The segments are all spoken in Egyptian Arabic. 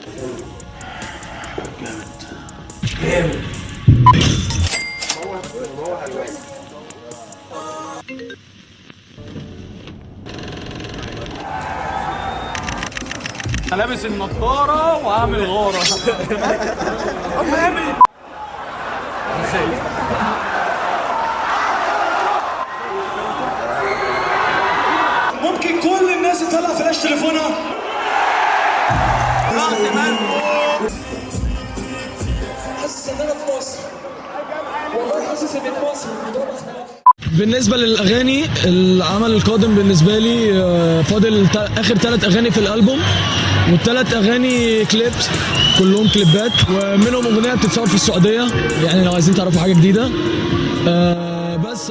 انا لابس النضاره وعامل غاره ممكن كل الناس تطلع فلاش تليفونها حاسس ان انا في مصر والله حاسس ان في مصر بالنسبة للأغاني العمل القادم بالنسبة لي آه، فاضل تا- آخر ثلاث أغاني في الألبوم والثلاث أغاني كليبس كلهم كليبات ومنهم أغنية بتتصور في السعودية يعني لو عايزين تعرفوا حاجة جديدة آه، بس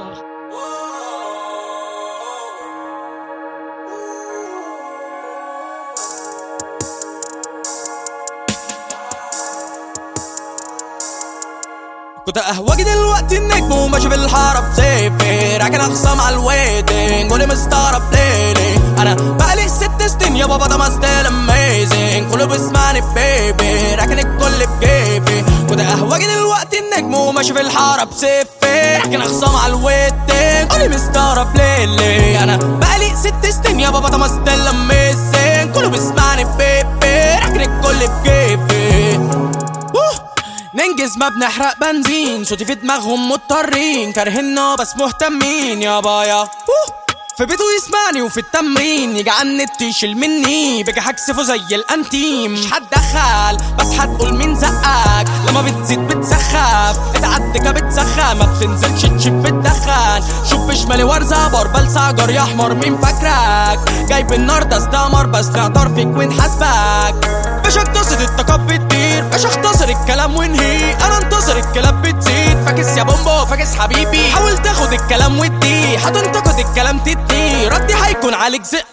كنت اهوجي دلوقتي النجم وماشي في الحاره بسيفي راكن اخصام على الويتنج قولي مستغرب ليلي انا بقالي ست سنين يا بابا ده ما ستيل اميزنج كله بيسمعني بيبي راكن الكل بكيفي كنت اهوجي دلوقتي النجم وماشي في الحاره بسيفي راكن اخصام على الويتنج قولي مستغرب ليلي انا بقالي ست سنين يا بابا ده ما ستيل اميزنج كله بيسمعني بيبي راكن الكل بكيفي ووه. ننجز ما بنحرق بنزين صوتي في دماغهم مضطرين كارهنا بس مهتمين يا بايا ووه. في بيته يسمعني وفي التمرين يجي عن النت يشيل مني بيجي هكسفه زي الانتيم مش هتدخل بس هتقول مين زقك لما بتزيد بتسخف اتعدك بتسخن ما بتنزلش تشيب بتدخن شوف شمالي ورزة بربل سعجر يا حمار مين فاكرك جايب النار ده استمر بس نعتر فيك ونحاسبك باش اقتصد الطاقات بتطير باش اختصر الكلام وانهي انا انتصر الكلام بتزيد فاكس يا بومبو فاكس حبيبي حاول تاخد الكلام ودي هتنتقد الكلام تدي ردي هيكون عليك زق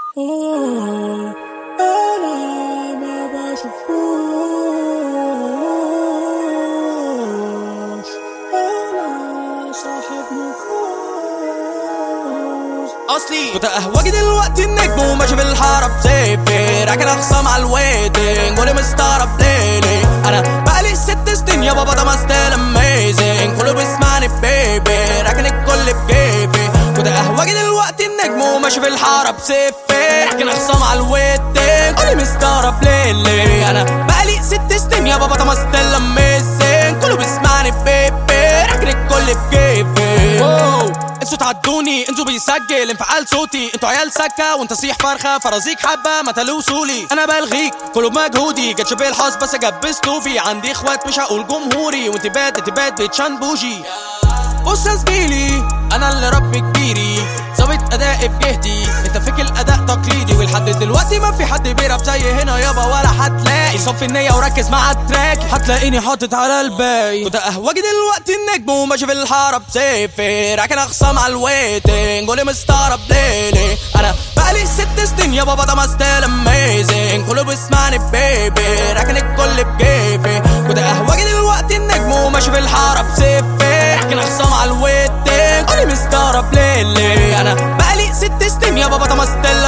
اصلي كنت اهوجي دلوقتي النجم وماشي في الحاره بسيفي راكن اخصام على الويتنج قولي مستغرب ليلي انا بقالي ست سنين يا بابا ده ما ستيل اميزنج كله بيسمعني بيبي راكن الكل بكيفي كنت اهوجي دلوقتي النجم وماشي في الحاره بسيفي راكن اخصام على الويتنج قولي مستغرب ليلي انا بقالي ست سنين يا بابا ده ما ستيل اميزنج كله بيسمعني بيبي راكن الكل بكيفي واو. انتوا تعدوني انتوا بيسجل انفعال صوتي انتوا عيال سكه وانت صيح فرخه فرازيك حبه ما تلوسولي انا بلغيك كله بمجهودي جاتش بالحظ بس جبست في عندي اخوات مش هقول جمهوري وانت بات انت بات بتشان بوجي بص يا زميلي انا اللي ربي كبيري ظابط ادائي في جهتي انت فيك الاداء تقليدي ولحد دلوقتي ما في حد بيراب زي هنا يابا ولا هتلاقي صفي النية وركز مع التراك هتلاقيني حاطط على الباقي كنت اهوجي دلوقتي النجم وماشي في الحاره بسيفي راكن اخصام على الويتنج قولي مستغرب ليلي انا بقالي ست سنين يا بابا ده ما ستيل اميزنج كله بيسمعني بيبي راكن الكل بكيفي كنت اهوجي دلوقتي النجم وماشي في الحاره بسيفي راكن اخصام على الويتنج قولي مستغرب ليلي انا بقالي ست سنين يا بابا ده ما ستيل